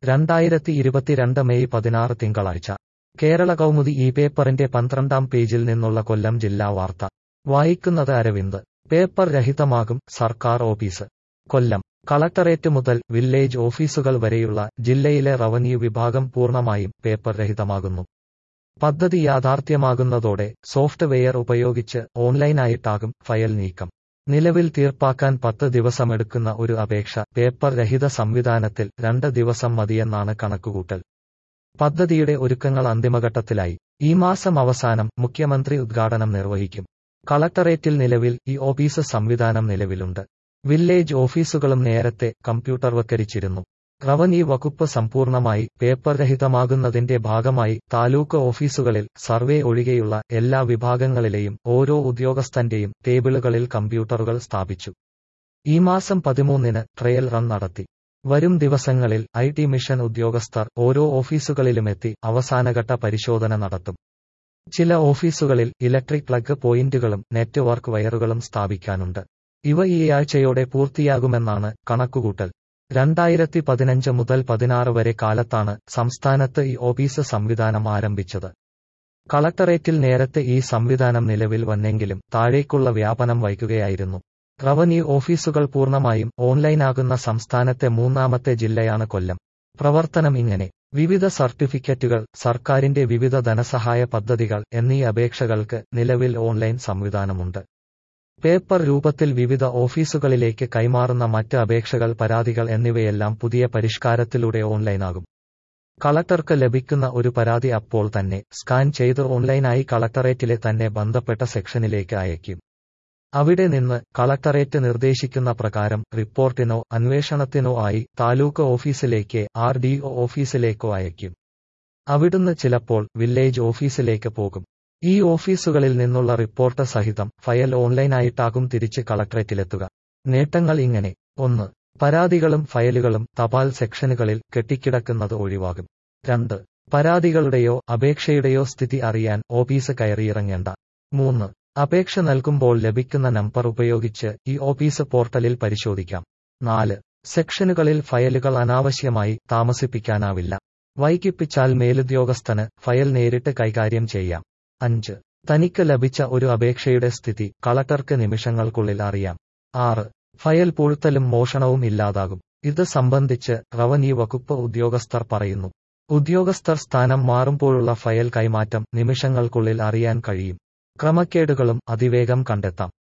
രണ്ടായിരത്തി ഇരുപത്തിരണ്ട് മെയ് പതിനാറ് തിങ്കളാഴ്ച കേരള കൗമുദി ഈ പേപ്പറിന്റെ പന്ത്രണ്ടാം പേജിൽ നിന്നുള്ള കൊല്ലം ജില്ലാ വാർത്ത വായിക്കുന്നത് അരവിന്ദ് പേപ്പർ രഹിതമാകും സർക്കാർ ഓഫീസ് കൊല്ലം കളക്ടറേറ്റ് മുതൽ വില്ലേജ് ഓഫീസുകൾ വരെയുള്ള ജില്ലയിലെ റവന്യൂ വിഭാഗം പൂർണ്ണമായും പേപ്പർ രഹിതമാകുന്നു പദ്ധതി യാഥാർത്ഥ്യമാകുന്നതോടെ സോഫ്റ്റ്വെയർ ഉപയോഗിച്ച് ഓൺലൈനായിട്ടാകും ഫയൽ നീക്കം നിലവിൽ തീർപ്പാക്കാൻ പത്ത് ദിവസമെടുക്കുന്ന ഒരു അപേക്ഷ പേപ്പർ രഹിത സംവിധാനത്തിൽ രണ്ട് ദിവസം മതിയെന്നാണ് കണക്കുകൂട്ടൽ പദ്ധതിയുടെ ഒരുക്കങ്ങൾ അന്തിമഘട്ടത്തിലായി ഈ മാസം അവസാനം മുഖ്യമന്ത്രി ഉദ്ഘാടനം നിർവഹിക്കും കളക്ടറേറ്റിൽ നിലവിൽ ഈ ഓഫീസ് സംവിധാനം നിലവിലുണ്ട് വില്ലേജ് ഓഫീസുകളും നേരത്തെ കമ്പ്യൂട്ടർവൽക്കരിച്ചിരുന്നു റവന്യൂ വകുപ്പ് സമ്പൂർണ്ണമായി പേപ്പർ രഹിതമാകുന്നതിന്റെ ഭാഗമായി താലൂക്ക് ഓഫീസുകളിൽ സർവേ ഒഴികെയുള്ള എല്ലാ വിഭാഗങ്ങളിലെയും ഓരോ ഉദ്യോഗസ്ഥന്റെയും ടേബിളുകളിൽ കമ്പ്യൂട്ടറുകൾ സ്ഥാപിച്ചു ഈ മാസം പതിമൂന്നിന് ട്രയൽ റൺ നടത്തി വരും ദിവസങ്ങളിൽ ഐ ടി മിഷൻ ഉദ്യോഗസ്ഥർ ഓരോ ഓഫീസുകളിലുമെത്തി അവസാനഘട്ട പരിശോധന നടത്തും ചില ഓഫീസുകളിൽ ഇലക്ട്രിക് പ്ലഗ് പോയിന്റുകളും നെറ്റ്വർക്ക് വയറുകളും സ്ഥാപിക്കാനുണ്ട് ഇവ ഈ ആഴ്ചയോടെ പൂർത്തിയാകുമെന്നാണ് കണക്കുകൂട്ടൽ രണ്ടായിരത്തി പതിനഞ്ച് മുതൽ പതിനാറ് വരെ കാലത്താണ് സംസ്ഥാനത്ത് ഈ ഓഫീസ് സംവിധാനം ആരംഭിച്ചത് കളക്ടറേറ്റിൽ നേരത്തെ ഈ സംവിധാനം നിലവിൽ വന്നെങ്കിലും താഴേക്കുള്ള വ്യാപനം വൈകുകയായിരുന്നു റവന്യൂ ഓഫീസുകൾ പൂർണ്ണമായും ഓൺലൈനാകുന്ന സംസ്ഥാനത്തെ മൂന്നാമത്തെ ജില്ലയാണ് കൊല്ലം പ്രവർത്തനം ഇങ്ങനെ വിവിധ സർട്ടിഫിക്കറ്റുകൾ സർക്കാരിന്റെ വിവിധ ധനസഹായ പദ്ധതികൾ എന്നീ അപേക്ഷകൾക്ക് നിലവിൽ ഓൺലൈൻ സംവിധാനമുണ്ട് പേപ്പർ രൂപത്തിൽ വിവിധ ഓഫീസുകളിലേക്ക് കൈമാറുന്ന മറ്റ് അപേക്ഷകൾ പരാതികൾ എന്നിവയെല്ലാം പുതിയ പരിഷ്കാരത്തിലൂടെ ഓൺലൈനാകും കളക്ടർക്ക് ലഭിക്കുന്ന ഒരു പരാതി അപ്പോൾ തന്നെ സ്കാൻ ചെയ്ത് ഓൺലൈനായി കളക്ടറേറ്റിലെ തന്നെ ബന്ധപ്പെട്ട സെക്ഷനിലേക്ക് അയക്കും അവിടെ നിന്ന് കളക്ടറേറ്റ് നിർദ്ദേശിക്കുന്ന പ്രകാരം റിപ്പോർട്ടിനോ അന്വേഷണത്തിനോ ആയി താലൂക്ക് ഓഫീസിലേക്ക് ആർ ഡി ഒ ഓഫീസിലേക്കോ അയക്കും അവിടുന്ന് ചിലപ്പോൾ വില്ലേജ് ഓഫീസിലേക്ക് പോകും ഈ ഓഫീസുകളിൽ നിന്നുള്ള റിപ്പോർട്ട് സഹിതം ഫയൽ ഓൺലൈനായിട്ടാകും തിരിച്ച് കളക്ടറേറ്റിലെത്തുക നേട്ടങ്ങൾ ഇങ്ങനെ ഒന്ന് പരാതികളും ഫയലുകളും തപാൽ സെക്ഷനുകളിൽ കെട്ടിക്കിടക്കുന്നത് ഒഴിവാകും രണ്ട് പരാതികളുടെയോ അപേക്ഷയുടെയോ സ്ഥിതി അറിയാൻ ഓഫീസ് കയറിയിറങ്ങേണ്ട മൂന്ന് അപേക്ഷ നൽകുമ്പോൾ ലഭിക്കുന്ന നമ്പർ ഉപയോഗിച്ച് ഈ ഓഫീസ് പോർട്ടലിൽ പരിശോധിക്കാം നാല് സെക്ഷനുകളിൽ ഫയലുകൾ അനാവശ്യമായി താമസിപ്പിക്കാനാവില്ല വൈകിപ്പിച്ചാൽ മേലുദ്യോഗസ്ഥന് ഫയൽ നേരിട്ട് കൈകാര്യം ചെയ്യാം അഞ്ച് തനിക്ക് ലഭിച്ച ഒരു അപേക്ഷയുടെ സ്ഥിതി കളക്ടർക്ക് നിമിഷങ്ങൾക്കുള്ളിൽ അറിയാം ആറ് ഫയൽ പൂഴ്ത്തലും മോഷണവും ഇല്ലാതാകും ഇത് സംബന്ധിച്ച് റവന്യൂ വകുപ്പ് ഉദ്യോഗസ്ഥർ പറയുന്നു ഉദ്യോഗസ്ഥർ സ്ഥാനം മാറുമ്പോഴുള്ള ഫയൽ കൈമാറ്റം നിമിഷങ്ങൾക്കുള്ളിൽ അറിയാൻ കഴിയും ക്രമക്കേടുകളും അതിവേഗം കണ്ടെത്താം